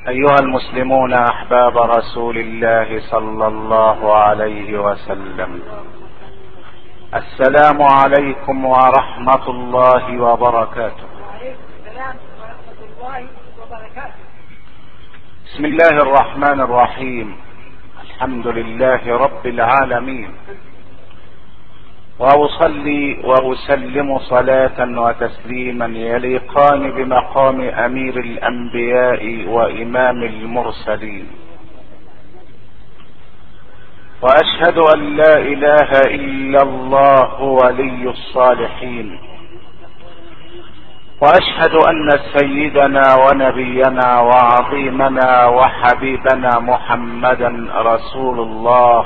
ايها المسلمون احباب رسول الله صلى الله عليه وسلم السلام عليكم ورحمه الله وبركاته بسم الله الرحمن الرحيم الحمد لله رب العالمين واصلي واسلم صلاه وتسليما يليقان بمقام امير الانبياء وامام المرسلين واشهد ان لا اله الا الله ولي الصالحين واشهد ان سيدنا ونبينا وعظيمنا وحبيبنا محمدا رسول الله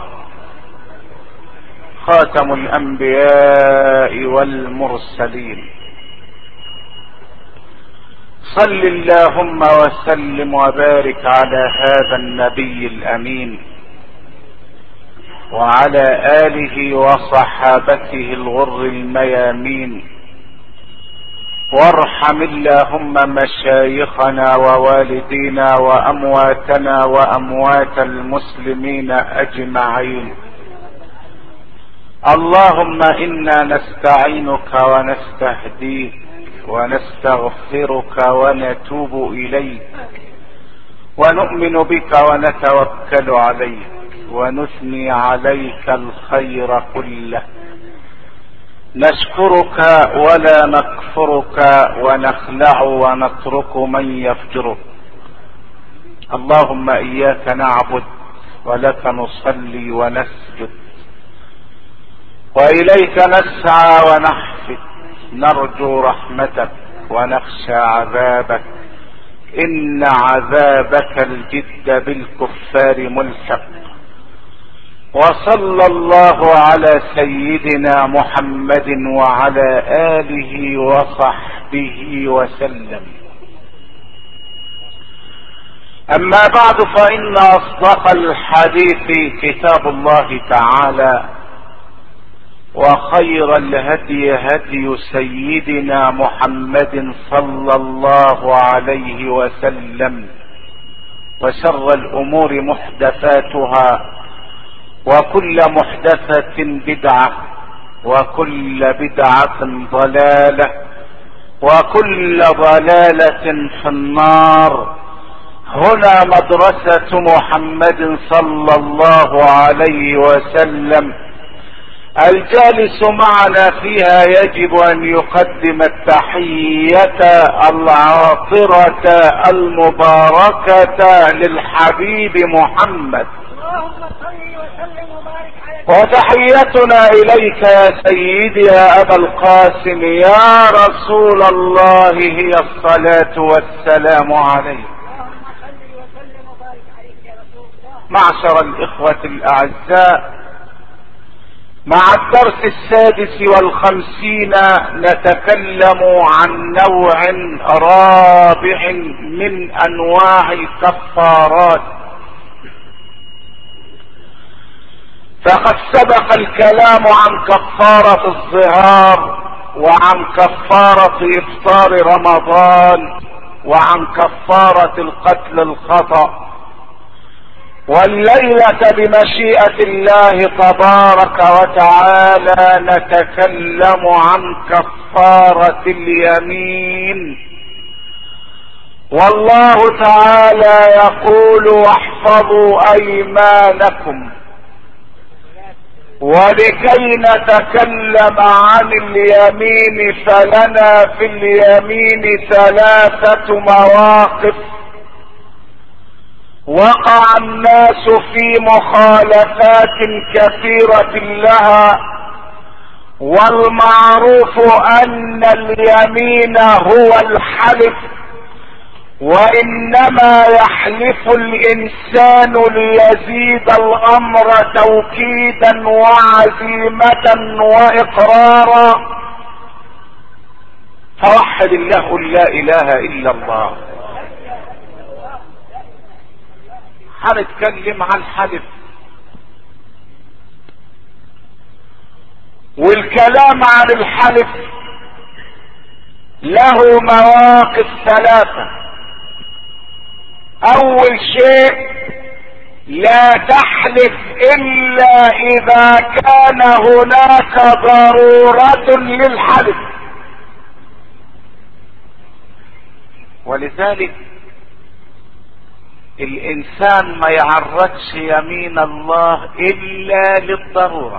خاتم الانبياء والمرسلين صل اللهم وسلم وبارك على هذا النبي الامين وعلى اله وصحابته الغر الميامين وارحم اللهم مشايخنا ووالدينا وامواتنا واموات المسلمين اجمعين اللهم انا نستعينك ونستهديك ونستغفرك ونتوب اليك ونؤمن بك ونتوكل عليك ونثني عليك الخير كله نشكرك ولا نكفرك ونخلع ونترك من يفجرك اللهم اياك نعبد ولك نصلي ونسجد واليك نسعى ونحفد نرجو رحمتك ونخشى عذابك ان عذابك الجد بالكفار ملحق وصلى الله على سيدنا محمد وعلى اله وصحبه وسلم اما بعد فان اصدق الحديث كتاب الله تعالى وخير الهدي هدي سيدنا محمد صلى الله عليه وسلم وشر الامور محدثاتها وكل محدثة بدعة وكل بدعة ضلالة وكل ضلالة في النار هنا مدرسة محمد صلى الله عليه وسلم الجالس معنا فيها يجب ان يقدم التحية العاطرة المباركة للحبيب محمد وتحيتنا اليك يا سيدي يا ابا القاسم يا رسول الله هي الصلاة والسلام عليك معشر الاخوة الاعزاء مع الدرس السادس والخمسين نتكلم عن نوع رابع من انواع الكفارات فقد سبق الكلام عن كفارة الظهار وعن كفارة افطار رمضان وعن كفارة القتل الخطأ والليلة بمشيئة الله تبارك وتعالى نتكلم عن كفارة اليمين والله تعالى يقول واحفظوا ايمانكم ولكي نتكلم عن اليمين فلنا في اليمين ثلاثة مواقف وقع الناس في مخالفات كثيرة لها والمعروف ان اليمين هو الحلف وانما يحلف الانسان ليزيد الامر توكيدا وعزيمة واقرارا فوحد الله لا اله الا الله هنتكلم عن حلف والكلام عن الحلف له مواقف ثلاثة اول شيء لا تحلف الا اذا كان هناك ضرورة للحلف ولذلك الانسان ما يعرضش يمين الله الا للضرورة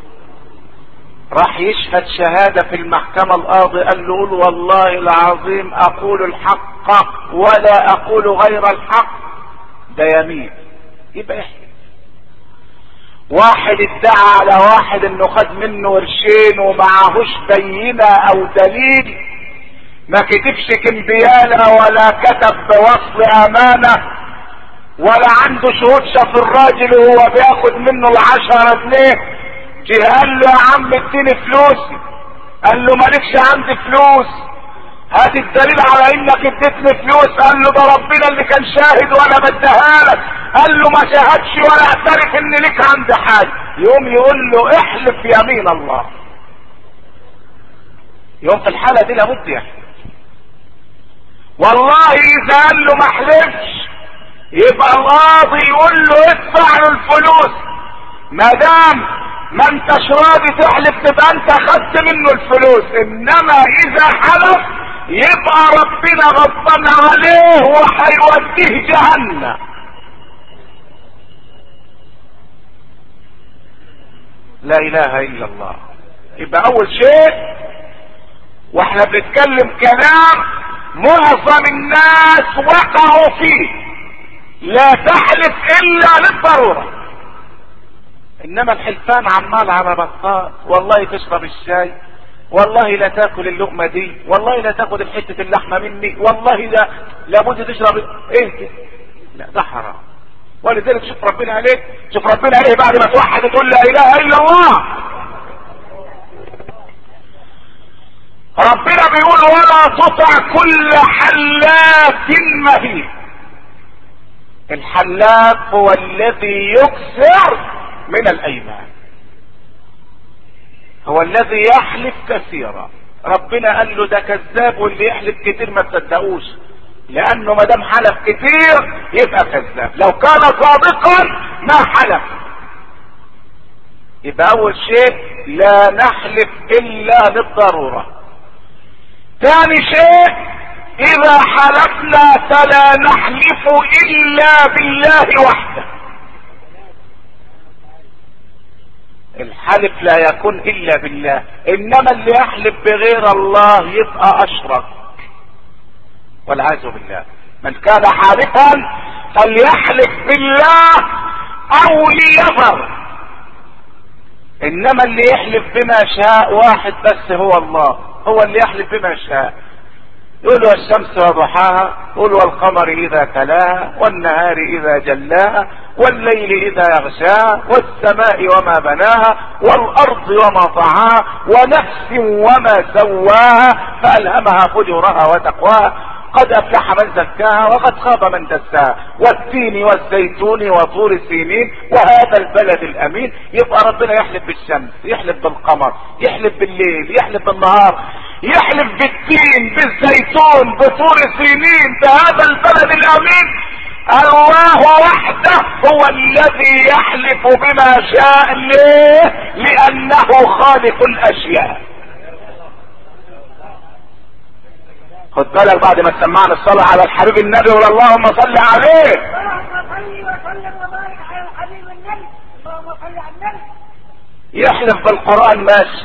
راح يشهد شهادة في المحكمة القاضي قال له قول والله العظيم اقول الحق ولا اقول غير الحق ده يمين يبقى يحلف واحد ادعى على واحد انه خد منه قرشين ومعهوش بينة او دليل ما كتبش كمبيالة ولا كتب بوصل امانة ولا عنده شهود شاف الراجل وهو بياخد منه العشرة جنيه جه قال له يا عم اديني فلوسي قال له مالكش عندي فلوس هات الدليل على انك اديتني فلوس قال له ده ربنا اللي كان شاهد وانا بديها لك قال له ما شاهدش ولا اعترف ان لك عندي حاجه يقوم يقول له احلف يمين الله يوم في الحاله دي لابد يحلف والله اذا قال له ما احلفش يبقى القاضي يقول له ادفع له الفلوس ما دام ما انتش راضي تحلف تبقى انت خدت منه الفلوس انما اذا حلف يبقى ربنا غضبان عليه وهيوديه جهنم لا اله الا الله يبقى اول شيء واحنا بنتكلم كلام معظم الناس وقعوا فيه لا تحلف الا للضروره انما الحلفان عمال على بطال والله تشرب الشاي والله لا تاكل اللقمه دي والله لا تاخد حته اللحمه مني والله لا لابد تشرب ايه لا ده حرام ولذلك شوف ربنا عليك شوف ربنا عليه بعد ما توحد تقول لا اله الا الله ربنا بيقول ولا تطع كل حلاف مهين الحلاف هو الذي يكسر من الايمان هو الذي يحلف كثيرا ربنا قال له ده كذاب واللي يحلف كتير ما تصدقوش لانه ما دام حلف كتير يبقى كذاب لو كان صادقا ما حلف يبقى اول شيء لا نحلف الا للضروره ثاني شيء اذا حلفنا فلا نحلف الا بالله وحده الحلف لا يكون الا بالله انما اللي يحلف بغير الله يبقى اشرك والعياذ بالله من كان حالفا فليحلف بالله او ليظهر انما اللي يحلف بما شاء واحد بس هو الله هو اللي يحلف بما شاء يقول والشمس وضحاها قل والقمر اذا تلاها والنهار اذا جلاها والليل اذا يغشاها والسماء وما بناها والارض وما طعاها ونفس وما سواها فالهمها فجورها وتقواها قد افلح من زكاها وقد خاب من دساها والتين والزيتون وطور سينين وهذا البلد الامين يبقى ربنا يحلف بالشمس يحلف بالقمر يحلف بالليل يحلف بالنهار يحلف بالتين بالزيتون بطور سينين بهذا البلد الامين الله وحده هو الذي يحلف بما شاء ليه لانه خالق الاشياء خد بالك بعد ما سمعنا الصلاة على الحبيب النبي ولا اللهم صل عليه اللهم صل وسلم وبارك على الحبيب النبي اللهم صل على النبي يحلف بالقرآن ماشي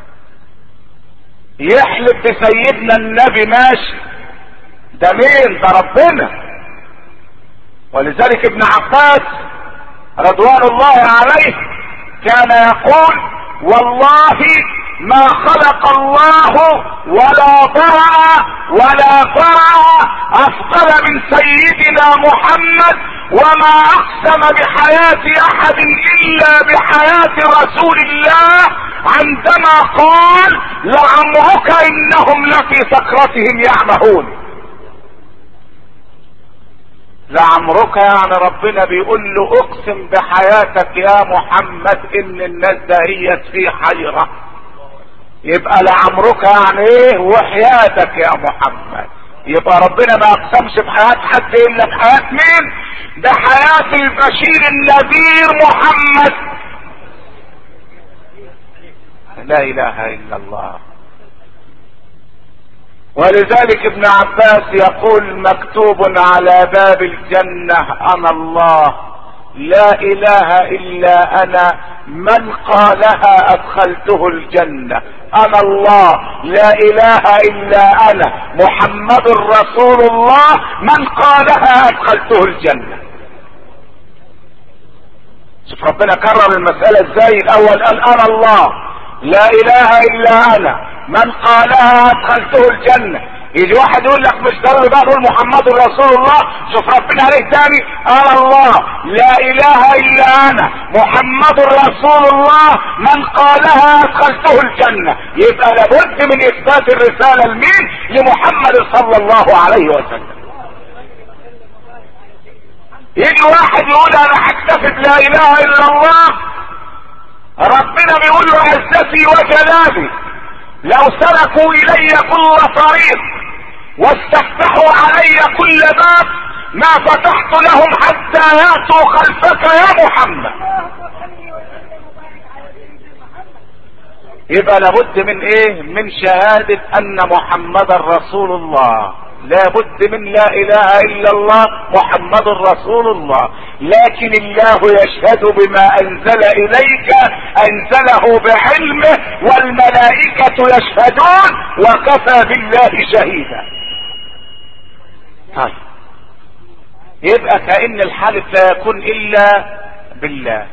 يحلف بسيدنا النبي ماشي ده مين ده ربنا ولذلك ابن عباس رضوان الله عليه كان يقول والله ما خلق الله ولا ضرع ولا ضرع افضل من سيدنا محمد وما اقسم بحياة احد الا بحياة رسول الله عندما قال لعمرك انهم لفي سكرتهم يعمهون لعمرك يعني ربنا بيقول له اقسم بحياتك يا محمد ان الناس دهيت في حيرة يبقى لعمرك يعني ايه وحياتك يا محمد يبقى ربنا ما اقسمش بحياة حد الا بحياة مين بحياة البشير النذير محمد لا اله الا الله ولذلك ابن عباس يقول مكتوب على باب الجنة انا الله لا اله الا انا من قالها ادخلته الجنة انا الله لا اله الا انا محمد رسول الله من قالها ادخلته الجنة شوف ربنا كرر المسألة ازاي الاول قال انا الله لا اله الا انا من قالها ادخلته الجنة يجي واحد يقول لك مش ضروري بقى نقول محمد رسول الله شوف ربنا عليه تاني قال الله لا اله الا انا محمد رسول الله من قالها ادخلته الجنة يبقى لابد من اثبات الرسالة لمين لمحمد صلى الله عليه وسلم يجي واحد يقول انا هكتفي لا اله الا الله ربنا بيقول له عزتي وجلالي لو سلكوا الي كل طريق واستفتحوا علي كل باب ما فتحت لهم حتى ياتوا خلفك يا محمد يبقى لابد من ايه من شهادة ان محمدا رسول الله لابد من لا اله الا الله محمد رسول الله لكن الله يشهد بما انزل اليك انزله بعلمه والملائكة يشهدون وكفى بالله شهيدا طيب يبقى كأن الحلف لا يكون الا بالله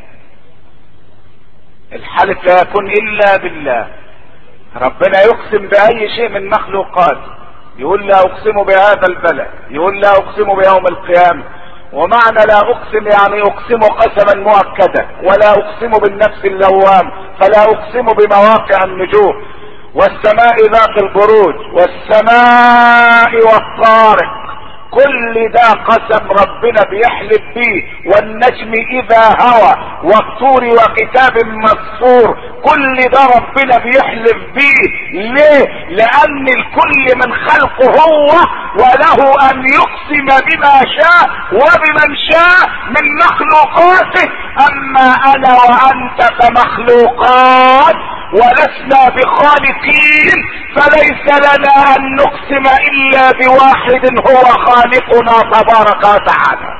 الحلف لا يكون الا بالله ربنا يقسم باي شيء من مخلوقاته يقول لا اقسم بهذا البلد يقول لا اقسم بيوم القيامة ومعنى لا اقسم يعني اقسم قسما مؤكدا ولا اقسم بالنفس اللوام فلا اقسم بمواقع النجوم والسماء ذات البروج والسماء والطارق كل ده قسم ربنا بيحلف بيه والنجم اذا هوى والطور وكتاب مسطور كل ده ربنا بيحلف بيه ليه لان الكل من خلقه هو وله ان يقسم بما شاء وبمن شاء من مخلوقاته اما انا وانت كمخلوقات ولسنا بخالقين فليس لنا ان نقسم الا بواحد هو خالقنا تبارك وتعالى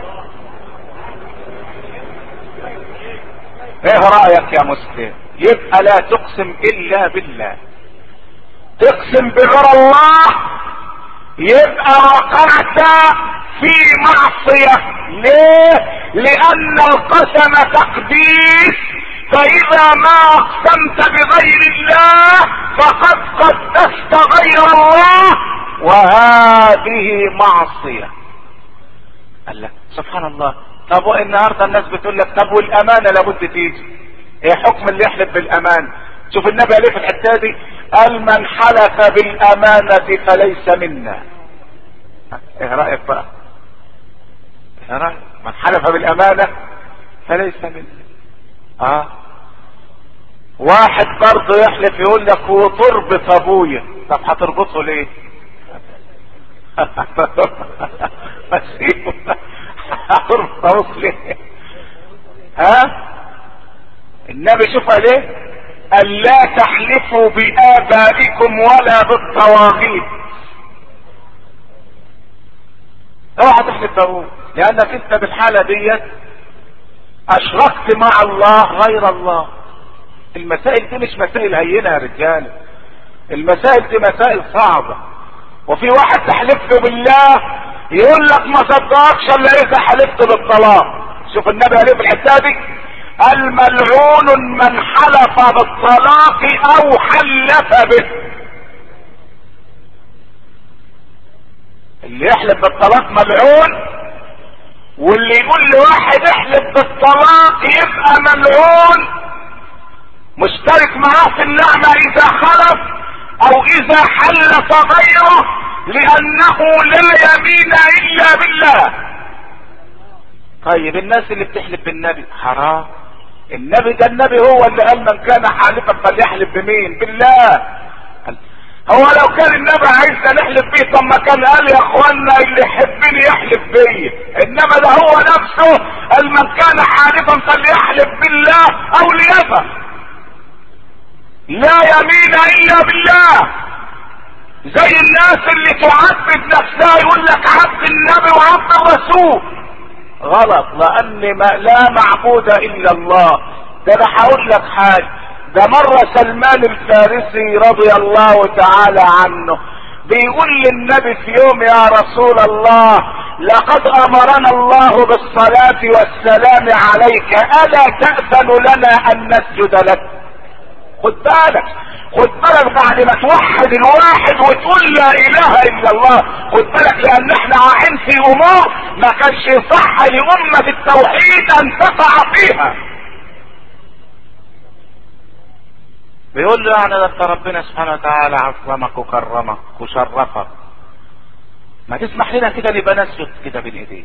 ايه رايك يا مسلم يبقى لا تقسم الا بالله تقسم بغير الله يبقى وقعت في معصية ليه لان القسم تقديس فاذا ما اقسمت بغير الله فقد قدست غير الله وهذه معصية قال لك سبحان الله طب النهارده الناس بتقول لك طب والامانه لابد تيجي ايه حكم اللي يحلف بالامانه شوف النبي عليه في الحته دي قال من حلف بالامانه فليس منا ايه رايك بقى ايه رايك من حلف بالامانه فليس منا اه واحد برضه يحلف يقول لك وتربط ابويا طب هتربطه ليه هتربطه ليه ها النبي شوف قال ايه قال لا تحلفوا بآبائكم ولا بالطواغيت اوعى تحلف بابوك لانك انت بالحالة ديت اشركت مع الله غير الله المسائل دي مش مسائل هينة يا رجال المسائل دي مسائل صعبة وفي واحد تحلف له بالله يقول لك ما صدقش الا اذا حلفت بالطلاق شوف النبي عليه في الحته دي الملعون من حلف بالطلاق او حلف به اللي يحلف بالطلاق ملعون واللي يقول لواحد احلف بالطلاق يبقى ملعون مشترك معاه في النعمة اذا خلف او اذا حلف غيره لانه لا يمين الا بالله طيب الناس اللي بتحلف بالنبي حرام النبي ده النبي هو اللي قال من كان حالفا فليحلف بمين بالله هو لو كان النبي عايزنا نحلف بيه طب ما كان قال يا اخوانا اللي يحبني يحلف بيا انما ده هو نفسه قال من كان حالفا فليحلف بالله او ليفا لا يمين الا بالله زي الناس اللي تعبد نفسها يقول لك عبد النبي وعبد الرسول غلط لان ما لا معبود الا الله ده انا هقول لك حاجه ده مرة سلمان الفارسي رضي الله تعالى عنه بيقول للنبي في يوم يا رسول الله لقد امرنا الله بالصلاة والسلام عليك الا تأذن لنا ان نسجد لك خد بالك خد بالك بعد ما توحد الواحد وتقول لا اله الا الله خد بالك لان احنا عاين في امور ما كانش صح لامة التوحيد ان تقع فيها بيقول له يعني ده انت ربنا سبحانه وتعالى عظمك وكرمك وشرفك ما تسمح لنا كده نبقى نسجد كده بين ايديه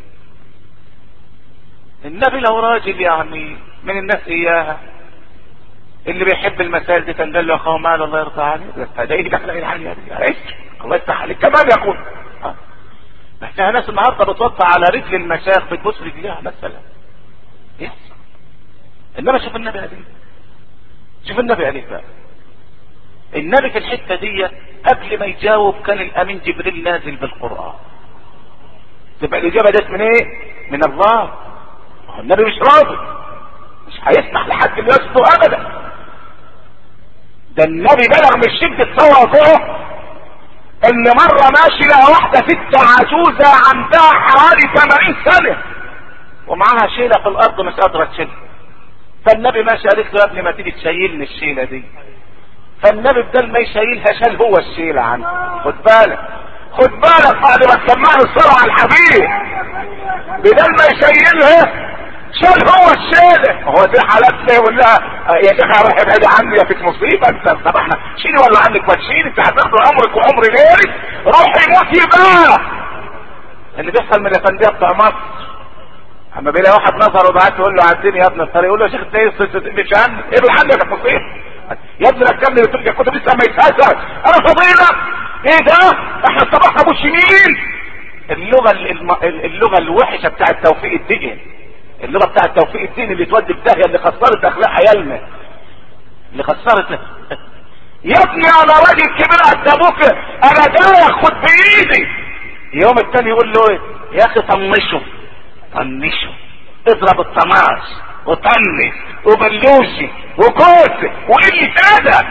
النبي لو راجل يعني من الناس اياها اللي بيحب المسائل دي كان قال له يا اخوه مال الله يرضى عليك ده ده ايه دخل العالية دي ايش الله يفتح عليك كمان يقول آه. احنا ناس النهارده بتوطى على رجل المشايخ بتبص رجليها مثلا يحصل انما شوف النبي عليه شوف النبي عليه بقى النبي في الحته دي قبل ما يجاوب كان الامين جبريل نازل بالقران تبقى الاجابه ديت من ايه من الله النبي مش راضي مش هيسمح لحد انه يسجد ابدا ده النبي بلغ من شدة تواضعه ان مرة ماشي لها واحدة ست عجوزة عندها حوالي 80 سنة ومعاها شيلة في الارض مش قادرة تشيلها فالنبي ماشي قالت له يا ابني ما تيجي تشيلني الشيلة دي فالنبي بدل ما يشيلها شال هو الشيلة عنه خد بالك خد بالك بعد ما تسمعنا الصلاة على الحبيب بدل ما يشيلها شال هو الشيلة هو دي حالات يقول لها يا شيخ روح ابعد عني يا فيك مصيبة انت طب احنا شيلي ولا عنك ما تشيلي انت هتاخد عمرك وعمر غيرك روحي موتي بقى اللي بيحصل من الافنديه بتاع مصر اما بيلاقي واحد نظره بعت يقول له عديني يا ابن الطريق يقول له يا شيخ انت ايه مش عني ابعد عني يا فيك مصيبة يا ابني ركبني بتقول كنت لسه ما يتهزر انا فضيلة ايه ده احنا الصباح ابو شميل اللغة الم... اللغة الوحشة بتاعت توفيق الدين اللغة بتاعت توفيق الدين اللي تودي في داهية اللي خسرت اخلاق عيالنا اللي خسرت يا ابني انا راجل كبير قد ابوك انا جاي خد بايدي يوم التاني يقول له ايه يا اخي طنشه طنشه اضرب الطناش وطنش وبلوشي وكوسي وقلة ادب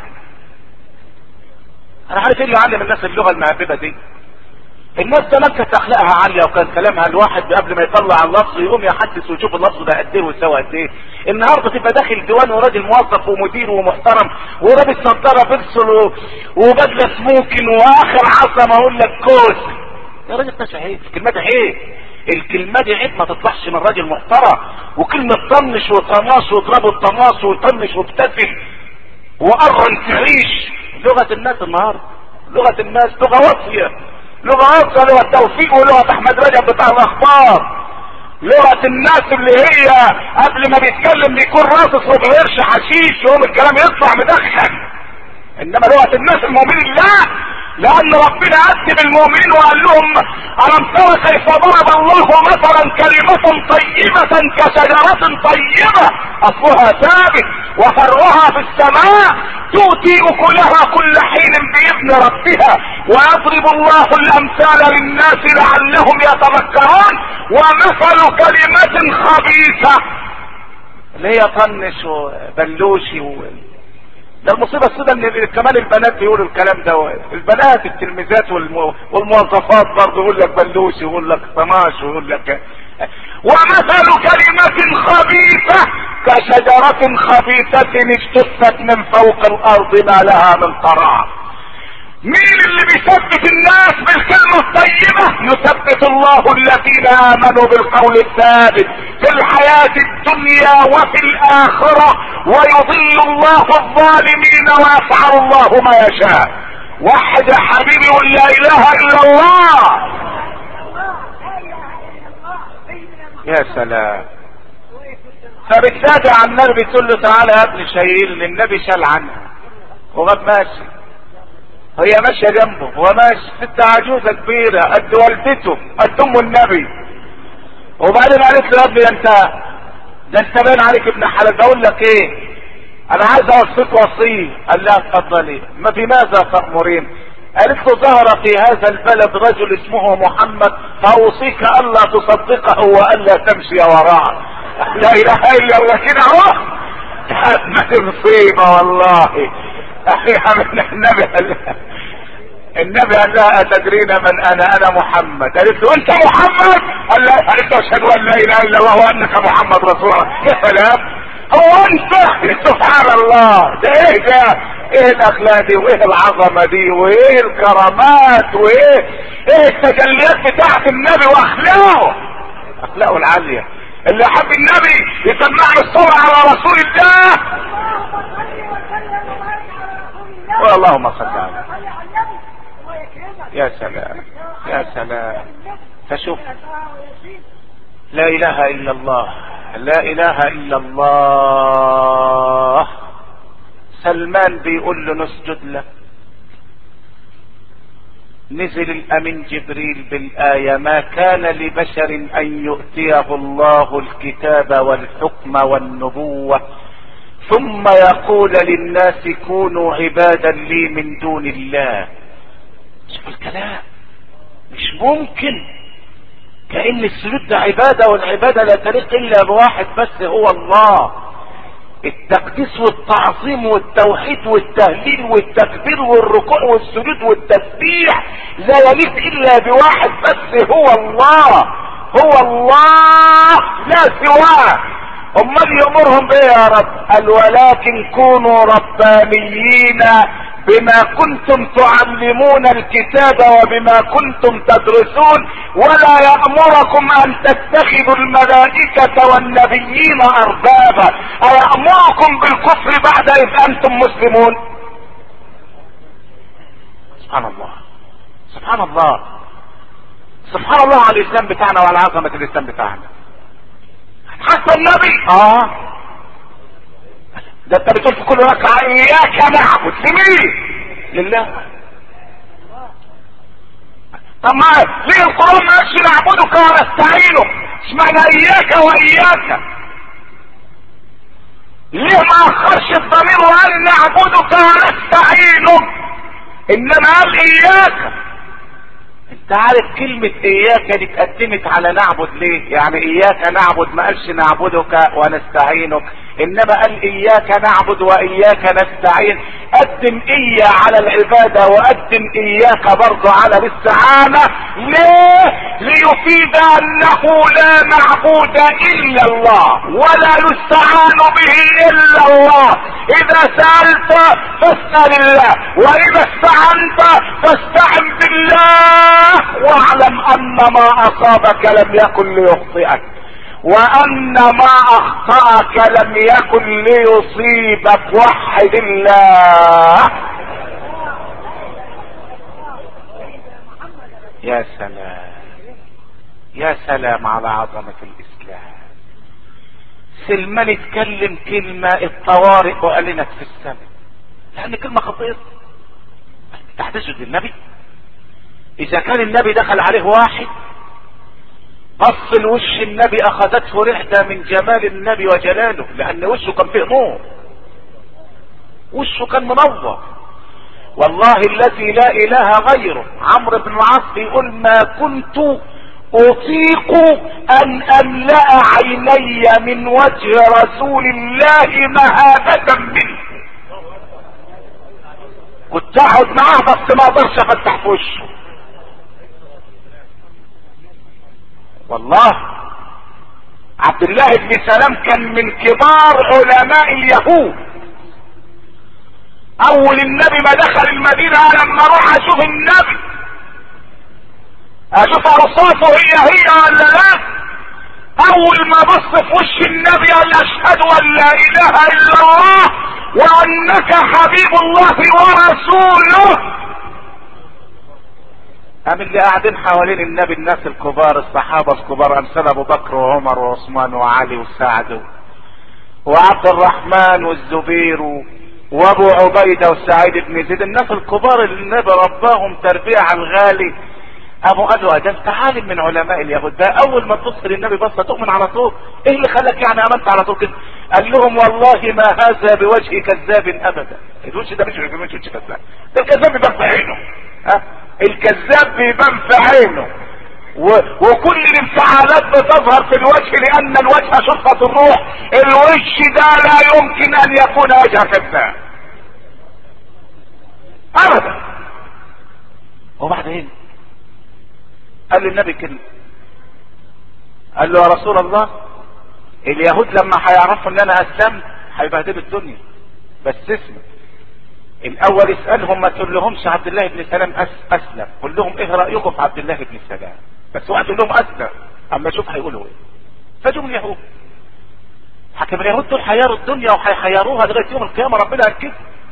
انا عارف ايه اللي علم الناس اللغه المهببه دي الناس زمان كانت اخلاقها عاليه وكان كلامها الواحد قبل ما يطلع اللفظ يقوم يحدث ويشوف اللفظ ده قد ايه ويساوي قد ايه النهارده تبقى داخل ديوان وراجل موظف ومدير ومحترم ولابس نظاره بيرسل وبدله سموكن واخر عصا اقول لك كوس يا راجل ده عيب الكلمه دي عيب الكلمه دي عيب ما تطلعش من راجل محترم وكلمه طنش وطناش واضربوا الطناش وطنش وابتسم وقرن تعيش لغه الناس النهارده لغه الناس لغه واطيه لغة أصلا لغة توفيق ولغة أحمد رجب بتاع الأخبار لغة الناس اللي هي قبل ما بيتكلم بيكون راصص وبغيرش حشيش يقوم الكلام يطلع مدخن إنما لغة الناس المؤمنين لا لأن ربنا أدب المؤمنين وقال لهم ألم ترى كيف ضرب الله مثلا كلمة طيبة كشجرة طيبة أصلها ثابت وفرعها في السماء تؤتي أكلها كل حين بإذن ربها ويضرب الله الأمثال للناس لعلهم يتذكرون ومثل كلمة خبيثة اللي هي طنش وبلوشي و... ده المصيبة السوداء ان كمان البنات بيقولوا الكلام ده البنات التلميذات والمو... والموظفات برضه يقول لك بلوش ويقول لك طماش ويقول لك ومثل كلمة خبيثة كشجرة خبيثة اجتثت من فوق الارض ما لها من قرار مين اللي بيثبت الناس بالكلمة الطيبة يثبت الله الذين امنوا بالقول الثابت في الحياة الدنيا وفي الاخرة ويضل الله الظالمين ويفعل الله ما يشاء وحد يا حبيبي قل لا اله الا الله يا سلام فبالتالي عن النبي تقول له تعالى يا ابني شايل النبي شال عنها وغاب ماشي هي ماشيه جنبه هو ماشي ست عجوزه كبيره قد والدته قد ام النبي وبعدين قالت له يا ابني ده انت ده انت باين عليك ابن حلال بقول لك ايه انا عايز اوصيك وصيه قال لها اتفضلي ما في ماذا تأمرين قالت له ظهر في هذا البلد رجل اسمه محمد فاوصيك الا تصدقه والا تمشي وراءه لا اله الا الله كده اهو ما مصيبه والله اخي من النبي قال النبي قال لها اتدرين من انا انا محمد قالت له انت محمد قال لها قالت له اشهد ان لا اله الا الله وانك محمد رسول الله يا سلام هو انت سبحان الله ده ايه ده ايه الاخلاق دي وايه العظمه دي وايه الكرامات وايه ايه التجليات بتاعت النبي واخلاقه اخلاقه العاليه اللي يحب النبي يسمع له الصلاة على رسول الله اللهم صل وسلم وبارك على رسول الله اللهم صل عليه صل على النبي الله يكرمك يا سلام يا سلام فشوف يا سيدي. لا اله الا الله لا اله الا الله سلمان بيقول له نسجد لك نزل الامين جبريل بالايه ما كان لبشر ان يؤتيه الله الكتاب والحكم والنبوه ثم يقول للناس كونوا عبادا لي من دون الله شوف الكلام مش ممكن كأن السجود ده عبادة والعبادة لا تليق إلا بواحد بس هو الله التقديس والتعظيم والتوحيد والتهليل والتكبير والركوع والسجود والتسبيح لا يليق إلا بواحد بس هو الله هو الله لا سواه امال يامرهم بايه يا رب قال ولكن كونوا ربانيين بما كنتم تعلمون الكتاب وبما كنتم تدرسون ولا يأمركم ان تتخذوا الملائكة والنبيين اربابا ايأمركم بالكفر بعد اذ انتم مسلمون سبحان الله سبحان الله سبحان الله على الاسلام بتاعنا وعلى عظمة الاسلام بتاعنا حتى النبي اه ده انت بتقول في كل ركعة اياك نعبد لمين لله طب ما ليه القرآن ما قالش نعبدك ونستعينك اشمعنى اياك واياك ليه ما اخرش الضمير وقال نعبدك ونستعينك انما قال اياك انت عارف كلمة اياك دي اتقدمت على نعبد ليه يعني اياك نعبد ما قالش نعبدك ونستعينك انما قال اياك نعبد واياك نستعين قدم ايا على العبادة وقدم اياك برضو على الاستعانة ليه ليفيد انه لا معبود الا الله ولا يستعان به الا الله اذا سألت فاسأل الله واذا استعنت فاستعن بالله واعلم ان ما اصابك لم يكن ليخطئك وان ما اخطأك لم يكن ليصيبك وحد الله يا سلام يا سلام على عظمة الاسلام سلمان اتكلم كلمة الطوارئ وقالنك في السماء لان كلمة خطيرة تحتسد للنبي اذا كان النبي دخل عليه واحد بص لوش النبي اخذته رعدة من جمال النبي وجلاله لان وشه كان فيه نور وشه كان منور والله الذي لا اله غيره عمرو بن العاص بيقول ما كنت اطيق ان املأ عيني من وجه رسول الله مهابة منه كنت اقعد معاه بس ما اقدرش افتح في وشه والله عبد الله بن سلام كان من كبار علماء اليهود اول النبي ما دخل المدينة لما اروح اشوف النبي اشوف اوصافه هي هي ولا لا اول ما بص في وش النبي قال اشهد ان لا اله الا الله وانك حبيب الله ورسوله قام اللي قاعدين حوالين النبي الناس الكبار الصحابة الكبار امثال ابو بكر وعمر وعثمان وعلي وسعد وعبد الرحمن والزبير وابو عبيدة وسعيد بن زيد الناس الكبار اللي النبي رباهم تربية على الغالي ابو قال له ده انت عالم من علماء اليهود ده اول ما تبص للنبي بصه تؤمن على طول ايه اللي خلاك يعني امنت على طول كده قال لهم والله ما هذا بوجه كذاب ابدا الوش ده مش مش وجه كذاب ده الكذاب بيبان في عينه ها الكذاب بيبان في عينه و... وكل الانفعالات بتظهر في الوجه لان الوجه شفة الروح الوش ده لا يمكن ان يكون وجه كذاب ابدا وبعدين قال للنبي كلمة قال له يا رسول الله اليهود لما هيعرفوا ان انا اسلمت هيبهدلوا الدنيا بس اسمع الاول اسالهم ما تقول لهمش عبد الله بن سلام أس اسلم قول لهم ايه رايكم في عبد الله بن سلام بس وقت لهم اسلم اما شوف هيقولوا ايه فجم اليهود حكم اليهود دول حيروا الدنيا وهيحيروها لغايه يوم القيامه ربنا اكد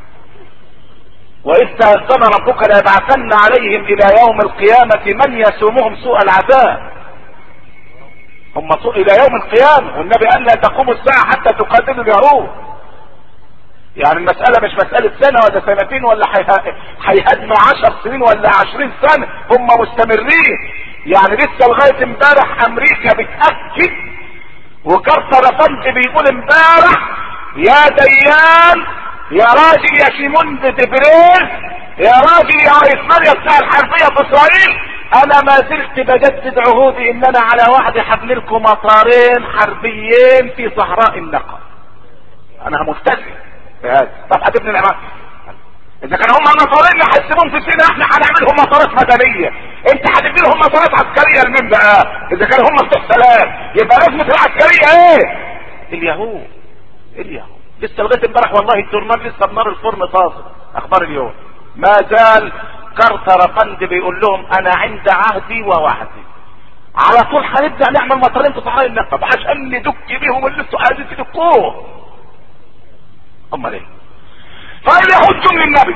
واذ تأذن ربك ليبعثن عليهم الى يوم القيامة من يسومهم سوء العذاب هم سوء الى يوم القيامة والنبي قال لا تقوم الساعة حتى تقاتل اليهود يعني المسألة مش مسألة سنة ولا سنتين ولا هيهدموا عشر سنين ولا عشرين سنة هم مستمرين يعني لسه لغاية امبارح امريكا بتأكد وكارتر فانت بيقول امبارح يا ديان يا راجل يا شيمون دبريز يا راجل يا رئيس مريم بتاع الحربية في اسرائيل انا ما زلت بجدد عهودي ان انا على وعد حبل لكم مطارين حربيين في صحراء النقب انا ملتزم بهذا طب هتبني العمارة اذا كانوا هم النصارين اللي هيسيبوهم في سينا احنا هنعملهم مطارات مدنيه انت هتبني لهم مطارات عسكريه لمين بقى اذا كانوا هم بتوع سلام يبقى لازمه العسكريه ايه اليهود اليهود لسه لغايه امبارح والله الجورنال لسه بنار الفرن طازه اخبار اليوم ما زال كرتر فند بيقول لهم انا عند عهدي ووعدي على طول هنبدا نعمل مطارين في صحراء النقب عشان ندك بيهم اللي انتوا عايزين تدكوه امال ايه فاليهود جم للنبي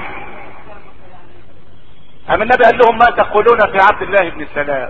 أما النبي قال لهم ما تقولون في عبد الله بن سلام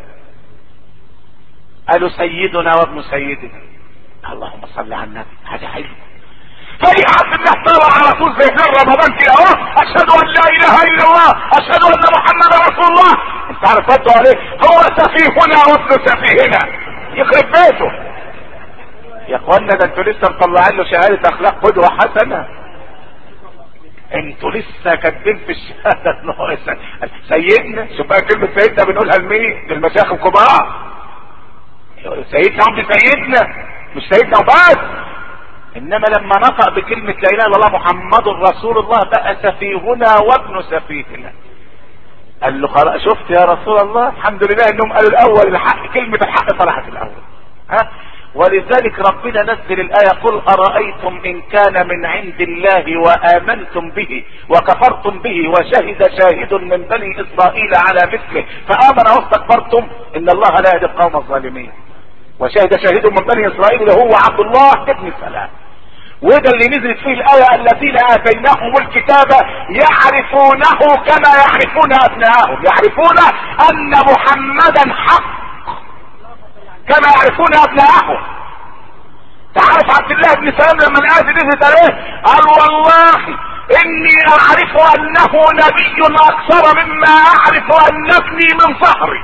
قالوا سيدنا وابن سيدنا اللهم صل على النبي حاجه حلوه فدي عبد الله طلع على طول زي غير رمضان كده اهو اشهد ان لا اله الا الله اشهد ان محمدا رسول الله انت عارف ردوا عليه هو سفيهنا وابن سفيهنا يخرب بيته يا اخوانا ده انتوا لسه مطلعين له شهاده اخلاق قدوه حسنه انتوا لسه كاتبين في الشهاده ان هو سيدنا شوف بقى كلمه سيدنا بنقولها لمين؟ للمشايخ الكبار سيدنا عبد سيدنا مش سيدنا وبس انما لما نطق بكلمة لا اله الا الله محمد رسول الله بقى سفيهنا وابن سفيهنا قال له خلاص شفت يا رسول الله الحمد لله انهم قالوا الاول الحق كلمة الحق طلعت الاول ها ولذلك ربنا نزل الآية قل أرأيتم إن كان من عند الله وآمنتم به وكفرتم به وشهد شاهد من بني إسرائيل على مثله فآمن واستكبرتم إن الله لا يهدي القوم الظالمين وشهد شاهد من بني إسرائيل اللي هو عبد الله ابن سلام وده اللي نزلت فيه الآية الذين آتيناهم الكتاب يعرفونه كما يعرفون أبناءهم يعرفون أن محمدا حق كما يعرفون أبناءهم تعرف عبد الله بن سلام لما الآية نزلت عليه قال والله إني أعرف أنه نبي أكثر مما أعرف أن ابني من ظهري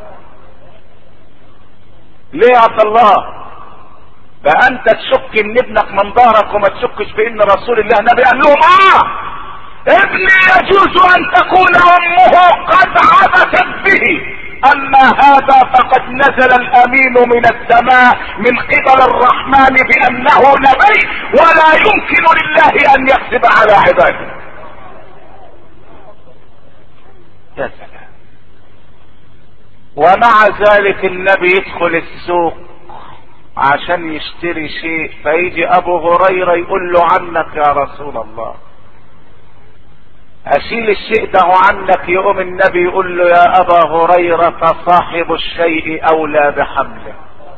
ليه يا عبد الله بقى انت تشك ان ابنك من ظهرك وما تشكش بان رسول الله نبي قال لهم اه ابني يجوز ان تكون امه قد عبثت به اما هذا فقد نزل الامين من السماء من قبل الرحمن بانه نبي ولا يمكن لله ان يكذب على عباده يا سلام ومع ذلك النبي يدخل السوق عشان يشتري شيء فيجي ابو هريرة يقول له عنك يا رسول الله اشيل الشيء ده عنك يقوم النبي يقول له يا ابا هريرة صاحب الشيء اولى بحمله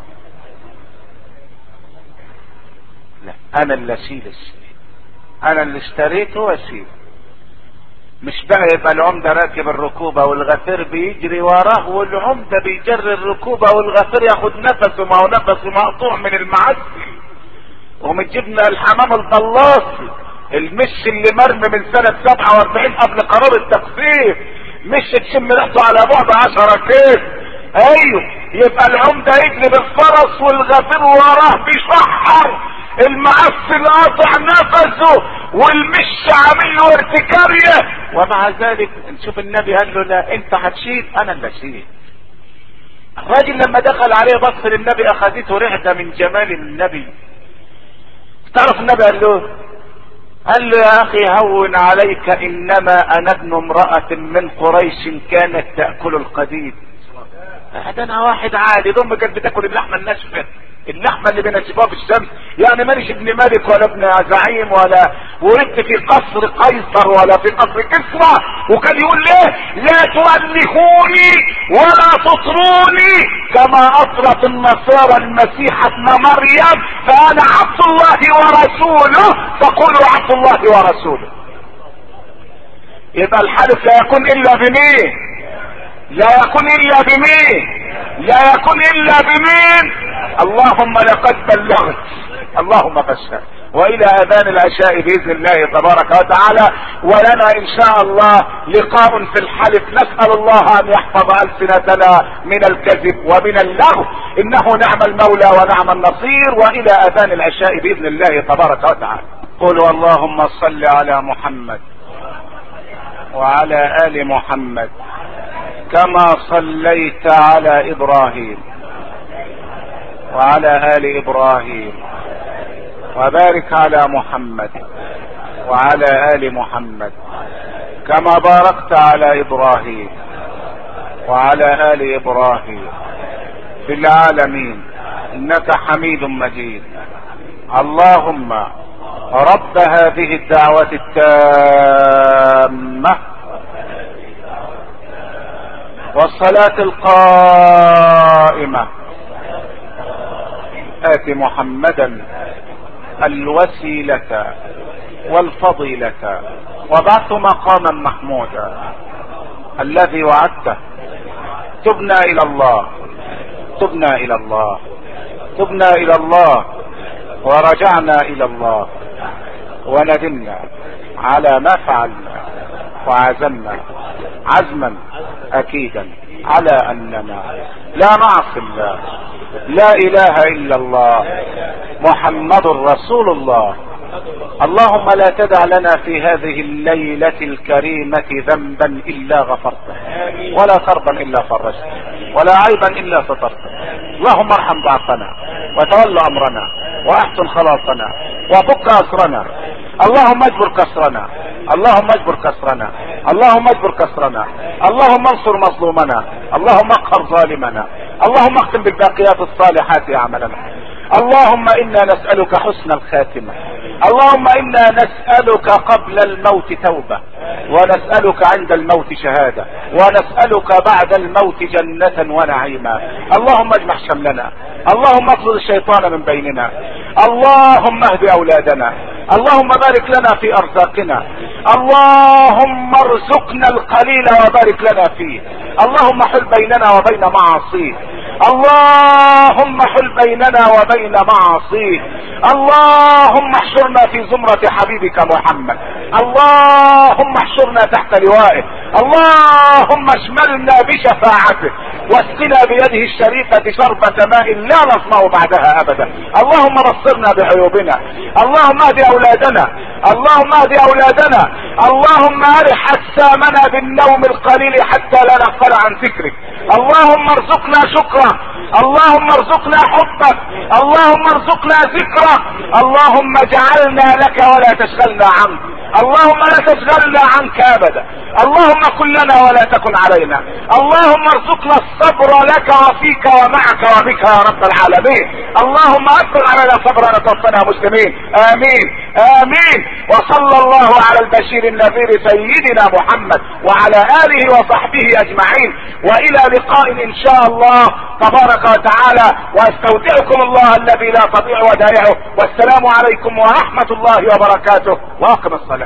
لا انا اللي اشيل الشيء انا اللي اشتريته واشيله مش بقى يبقى العمدة راكب الركوبة والغفير بيجري وراه والعمدة بيجري الركوبة والغفير ياخد نفسه ما هو نفسه مقطوع من المعسل ومتجبنا الحمام الضلاصي المش اللي مرمي من سنة 47 قبل قرار التخفيف مش تشم ريحته على بعد 10 كيف ايوه يبقى العمدة يجري بالفرس والغفير وراه بيشحر المعفن قاطع نفسه والمش عامل له ارتكارية ومع ذلك نشوف النبي قال له لا انت هتشيل انا اللي اشيل الراجل لما دخل عليه بص للنبي اخذته رعدة من جمال النبي تعرف النبي قال له قال له يا اخي هون عليك انما انا ابن امرأة من قريش كانت تأكل القديد ده انا واحد عادي ضم كانت بتاكل اللحمة الناشفة اللحمة اللي بنشفها في الشمس يعني ماليش ابن ملك ولا ابن زعيم ولا ولدت في قصر قيصر ولا في قصر كسرى وكان يقول ليه لا تؤلهوني ولا تطروني كما اطرت النصارى المسيح ابن مريم فانا عبد الله ورسوله فقولوا عبد الله ورسوله يبقى الحلف لا يكون الا بمين لا يكون الا بمين لا يكون الا بمين اللهم لقد بلغت اللهم فاشهد والى اذان العشاء باذن الله تبارك وتعالى ولنا ان شاء الله لقاء في الحلف نسال الله ان يحفظ السنتنا من الكذب ومن اللغو انه نعم المولى ونعم النصير والى اذان العشاء باذن الله تبارك وتعالى قولوا اللهم صل على محمد وعلى ال محمد كما صليت على ابراهيم وعلى ال ابراهيم وبارك على محمد وعلى ال محمد كما باركت على ابراهيم وعلى ال ابراهيم في العالمين انك حميد مجيد اللهم رب هذه الدعوه التامه والصلاة القائمة آت محمدا الوسيلة والفضيلة وبعث مقاما محمودا الذي وعدته تبنا الى الله تبنا الى الله تبنا الى الله ورجعنا الى الله وندمنا على ما فعلنا وعزمنا عزما اكيدا على اننا لا نعصي الله لا اله الا الله محمد رسول الله اللهم لا تدع لنا في هذه الليلة الكريمة ذنبا الا غفرته ولا كربا الا فرجته ولا عيبا الا سترته اللهم ارحم ضعفنا وتول امرنا واحسن خلاصنا وفك اسرنا اللهم اجبر كسرنا اللهم اجبر كسرنا اللهم اجبر كسرنا اللهم انصر مظلومنا اللهم اقهر ظالمنا اللهم اختم بالباقيات الصالحات اعمالنا اللهم انا نسألك حسن الخاتمة اللهم انا نسألك قبل الموت توبة ونسألك عند الموت شهادة ونسألك بعد الموت جنة ونعيما اللهم اجمع شملنا اللهم اطرد الشيطان من بيننا اللهم اهد اولادنا اللهم بارك لنا في ارزاقنا اللهم ارزقنا القليل وبارك لنا فيه اللهم حل بيننا وبين معاصيه اللهم حل بيننا وبين معاصيه اللهم احشرنا في زمرة حبيبك محمد اللهم احشرنا تحت لوائه اللهم اشملنا بشفاعته واسقنا بيده الشريفة شربة ماء لا نصنع بعدها ابدا اللهم بصرنا بعيوبنا اللهم اهد اولادنا اللهم اهد اولادنا اللهم ارح اجسامنا بالنوم القليل حتى لا نغفل عن ذكرك اللهم ارزقنا شكرا اللهم ارزقنا حبك اللهم ارزقنا ذكرك اللهم اجعلنا لك ولا تشغلنا عنك اللهم لا تشغلنا عنك ابدا اللهم كن لنا ولا تكن علينا اللهم ارزقنا الصبر لك وفيك ومعك وبك يا رب العالمين اللهم اكبر علينا صبرنا توفنا مسلمين امين امين وصلى الله على البشير النذير سيدنا محمد وعلى اله وصحبه اجمعين والى لقاء ان شاء الله تبارك وتعالى واستودعكم الله الذي لا تضيع ودائعه والسلام عليكم ورحمه الله وبركاته واقم الصلاه